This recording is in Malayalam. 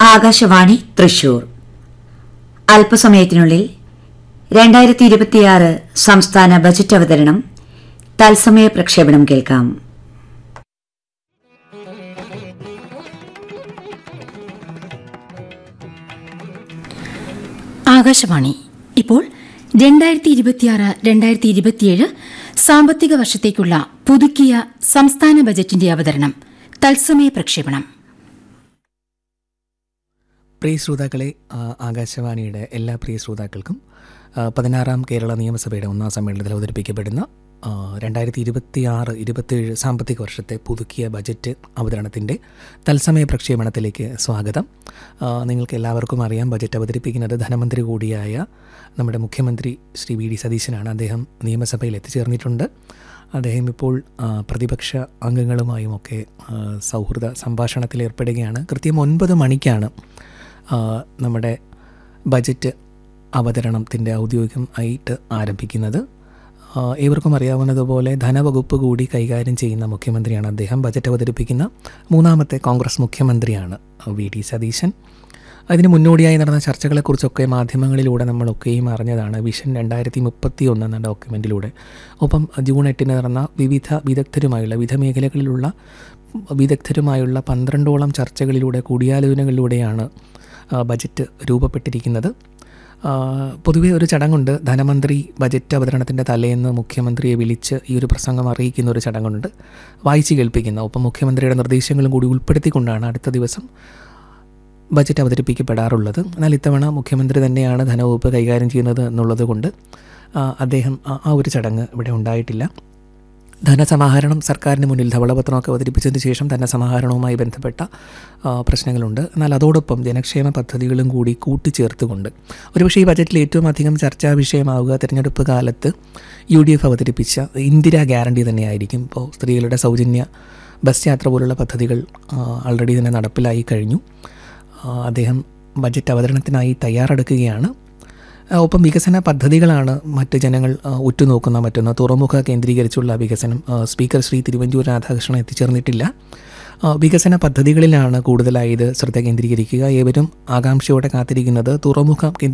ആകാശവാണി തൃശൂർ അല്പസമയത്തിനുള്ളിൽ രണ്ടായിരത്തി ഇരുപത്തിയാറ് സംസ്ഥാന ബജറ്റ് അവതരണം തത്സമയ പ്രക്ഷേപണം കേൾക്കാം ആകാശവാണി ഇപ്പോൾ രണ്ടായിരത്തി ഇരുപത്തിയാറ് രണ്ടായിരത്തി ഇരുപത്തിയേഴ് സാമ്പത്തിക വർഷത്തേക്കുള്ള പുതുക്കിയ സംസ്ഥാന ബജറ്റിന്റെ അവതരണം തത്സമയ പ്രക്ഷേപണം പ്രിയ ശ്രോതാക്കളെ ആ, ആകാശവാണിയുടെ എല്ലാ പ്രിയ ശ്രോതാക്കൾക്കും ആ, പതിനാറാം കേരള നിയമസഭയുടെ ഒന്നാം സമ്മേളനത്തിൽ അവതരിപ്പിക്കപ്പെടുന്ന ആ, രണ്ടായിരത്തി ഇരുപത്തി ആറ് ഇരുപത്തിയേഴ് സാമ്പത്തിക വർഷത്തെ പുതുക്കിയ ബജറ്റ് അവതരണത്തിൻ്റെ തത്സമയ പ്രക്ഷേപണത്തിലേക്ക് സ്വാഗതം ആ, നിങ്ങൾക്ക് എല്ലാവർക്കും അറിയാം ബജറ്റ് അവതരിപ്പിക്കുന്നത് ധനമന്ത്രി കൂടിയായ നമ്മുടെ മുഖ്യമന്ത്രി ശ്രീ വി ഡി സതീശനാണ് അദ്ദേഹം നിയമസഭയിൽ എത്തിച്ചേർന്നിട്ടുണ്ട് അദ്ദേഹം ഇപ്പോൾ ആ, പ്രതിപക്ഷ അംഗങ്ങളുമായുമൊക്കെ ആ, സൗഹൃദ സംഭാഷണത്തിൽ ഏർപ്പെടുകയാണ് കൃത്യം ഒൻപത് മണിക്കാണ് ആ, നമ്മുടെ ബജറ്റ് അവതരണത്തിൻ്റെ ഔദ്യോഗികം ആയിട്ട് ആരംഭിക്കുന്നത് ആ, ഏവർക്കും അറിയാവുന്നതുപോലെ ധനവകുപ്പ് കൂടി കൈകാര്യം ചെയ്യുന്ന മുഖ്യമന്ത്രിയാണ് അദ്ദേഹം ബജറ്റ് അവതരിപ്പിക്കുന്ന മൂന്നാമത്തെ കോൺഗ്രസ് മുഖ്യമന്ത്രിയാണ് വി ഡി സതീശൻ അതിന് മുന്നോടിയായി നടന്ന ചർച്ചകളെക്കുറിച്ചൊക്കെ മാധ്യമങ്ങളിലൂടെ നമ്മളൊക്കെയും അറിഞ്ഞതാണ് വിഷൻ രണ്ടായിരത്തി മുപ്പത്തി ഒന്ന് എന്ന ഡോക്യുമെൻറ്റിലൂടെ ഒപ്പം ജൂൺ എട്ടിന് നടന്ന വിവിധ വിദഗ്ധരുമായുള്ള വിവിധ മേഖലകളിലുള്ള വിദഗ്ധരുമായുള്ള പന്ത്രണ്ടോളം ചർച്ചകളിലൂടെ കൂടിയാലോചനകളിലൂടെയാണ് ആ, ബജറ്റ് രൂപപ്പെട്ടിരിക്കുന്നത് ആ, പൊതുവെ ഒരു ചടങ്ങുണ്ട് ധനമന്ത്രി ബജറ്റ് അവതരണത്തിൻ്റെ തലേന്ന് മുഖ്യമന്ത്രിയെ വിളിച്ച് ഈ ഒരു പ്രസംഗം അറിയിക്കുന്ന ഒരു ചടങ്ങുണ്ട് വായിച്ചു കേൾപ്പിക്കുന്ന ഒപ്പം മുഖ്യമന്ത്രിയുടെ നിർദ്ദേശങ്ങളും കൂടി ഉൾപ്പെടുത്തിക്കൊണ്ടാണ് അടുത്ത ദിവസം ബജറ്റ് അവതരിപ്പിക്കപ്പെടാറുള്ളത് എന്നാൽ ഇത്തവണ മുഖ്യമന്ത്രി തന്നെയാണ് ധനവകുപ്പ് കൈകാര്യം ചെയ്യുന്നത് എന്നുള്ളത് കൊണ്ട് ആ, അദ്ദേഹം ആ- ആ ഒരു ചടങ്ങ് ഇവിടെ ഉണ്ടായിട്ടില്ല ധനസമാഹരണം സർക്കാരിന് മുന്നിൽ ധവളപത്രമൊക്കെ അവതരിപ്പിച്ചതിന് ശേഷം ധനസമാഹരണവുമായി ബന്ധപ്പെട്ട ആ, പ്രശ്നങ്ങളുണ്ട് എന്നാൽ അതോടൊപ്പം ജനക്ഷേമ പദ്ധതികളും കൂടി കൂട്ടിച്ചേർത്തുകൊണ്ട് ഒരുപക്ഷേ ഈ ബജറ്റിൽ ഏറ്റവും അധികം ചർച്ചാ വിഷയമാവുക തിരഞ്ഞെടുപ്പ് കാലത്ത് യു ഡി എഫ് അവതരിപ്പിച്ച ഇന്ദിരാ ഗ്യാരണ്ടി തന്നെയായിരിക്കും ഇപ്പോൾ സ്ത്രീകളുടെ സൗജന്യ ബസ് യാത്ര പോലുള്ള പദ്ധതികൾ ആൾറെഡി തന്നെ നടപ്പിലായി കഴിഞ്ഞു ആ, അദ്ദേഹം ബജറ്റ് അവതരണത്തിനായി തയ്യാറെടുക്കുകയാണ് ആ, ഒപ്പം വികസന പദ്ധതികളാണ് മറ്റ് ജനങ്ങൾ ആ, ഉറ്റുനോക്കുന്ന മറ്റൊന്ന് തുറമുഖ കേന്ദ്രീകരിച്ചുള്ള വികസനം ആ, സ്പീക്കർ ശ്രീ തിരുവഞ്ചൂർ രാധാകൃഷ്ണൻ എത്തിച്ചേർന്നിട്ടില്ല ആ, വികസന പദ്ധതികളിലാണ് കൂടുതലായി ഇത് ശ്രദ്ധ കേന്ദ്രീകരിക്കുക ഏവരും ആകാംക്ഷയോടെ കാത്തിരിക്കുന്നത് തുറമുഖം കേന്ദ്രീ